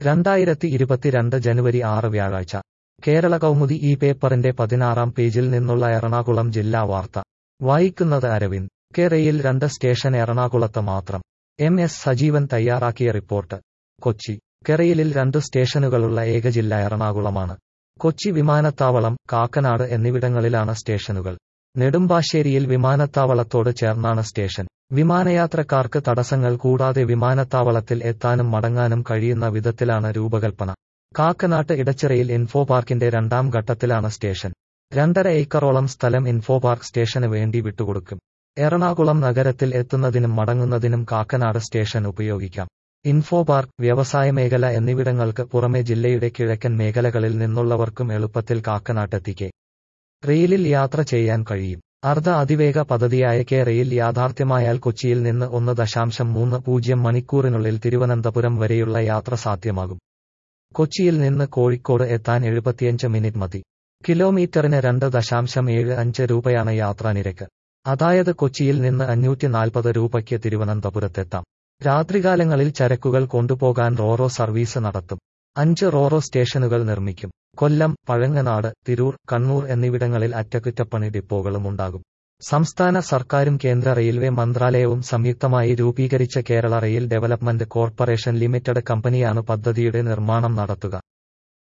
രണ്ടായിരത്തി ഇരുപത്തിരണ്ട് ജനുവരി ആറ് വ്യാഴാഴ്ച കേരള കൗമുദി ഈ പേപ്പറിന്റെ പതിനാറാം പേജിൽ നിന്നുള്ള എറണാകുളം ജില്ലാ വാർത്ത വായിക്കുന്നത് അരവിന്ദ് കേരയിൽ രണ്ട് സ്റ്റേഷൻ എറണാകുളത്ത് മാത്രം എം എസ് സജീവൻ തയ്യാറാക്കിയ റിപ്പോർട്ട് കൊച്ചി കെറയിലിൽ രണ്ട് സ്റ്റേഷനുകളുള്ള ഏക ജില്ല എറണാകുളമാണ് കൊച്ചി വിമാനത്താവളം കാക്കനാട് എന്നിവിടങ്ങളിലാണ് സ്റ്റേഷനുകൾ നെടുമ്പാശ്ശേരിയിൽ വിമാനത്താവളത്തോട് ചേർന്നാണ് സ്റ്റേഷൻ വിമാനയാത്രക്കാർക്ക് തടസ്സങ്ങൾ കൂടാതെ വിമാനത്താവളത്തിൽ എത്താനും മടങ്ങാനും കഴിയുന്ന വിധത്തിലാണ് രൂപകൽപ്പന കാക്കനാട്ട് ഇടച്ചിറയിൽ ഇൻഫോ പാർക്കിന്റെ രണ്ടാം ഘട്ടത്തിലാണ് സ്റ്റേഷൻ രണ്ടര ഏക്കറോളം സ്ഥലം ഇൻഫോ പാർക്ക് സ്റ്റേഷന് വേണ്ടി വിട്ടുകൊടുക്കും എറണാകുളം നഗരത്തിൽ എത്തുന്നതിനും മടങ്ങുന്നതിനും കാക്കനാട് സ്റ്റേഷൻ ഉപയോഗിക്കാം ഇൻഫോ പാർക്ക് വ്യവസായ മേഖല എന്നിവിടങ്ങൾക്ക് പുറമെ ജില്ലയുടെ കിഴക്കൻ മേഖലകളിൽ നിന്നുള്ളവർക്കും എളുപ്പത്തിൽ കാക്കനാട്ടെത്തിക്കേ റെയിലിൽ യാത്ര ചെയ്യാൻ കഴിയും അർദ്ധ അതിവേഗ പദ്ധതിയായ കെ റെയിൽ യാഥാർത്ഥ്യമായാൽ കൊച്ചിയിൽ നിന്ന് ഒന്ന് ദശാംശം മൂന്ന് പൂജ്യം മണിക്കൂറിനുള്ളിൽ തിരുവനന്തപുരം വരെയുള്ള യാത്ര സാധ്യമാകും കൊച്ചിയിൽ നിന്ന് കോഴിക്കോട് എത്താൻ എഴുപത്തിയഞ്ച് മിനിറ്റ് മതി കിലോമീറ്ററിന് രണ്ട് ദശാംശം ഏഴ് അഞ്ച് രൂപയാണ് യാത്രാനിരക്ക് അതായത് കൊച്ചിയിൽ നിന്ന് അഞ്ഞൂറ്റി നാൽപ്പത് രൂപയ്ക്ക് തിരുവനന്തപുരത്തെത്താം രാത്രികാലങ്ങളിൽ ചരക്കുകൾ കൊണ്ടുപോകാൻ റോറോ സർവീസ് നടത്തും അഞ്ച് റോറോ സ്റ്റേഷനുകൾ നിർമ്മിക്കും കൊല്ലം പഴങ്ങനാട് തിരൂർ കണ്ണൂർ എന്നിവിടങ്ങളിൽ അറ്റകുറ്റപ്പണി ഡിപ്പോകളും ഉണ്ടാകും സംസ്ഥാന സർക്കാരും കേന്ദ്ര റെയിൽവേ മന്ത്രാലയവും സംയുക്തമായി രൂപീകരിച്ച Kerala rail development corporation limited കമ്പനിയാണ് പദ്ധതിയുടെ നിർമ്മാണം നടത്തുക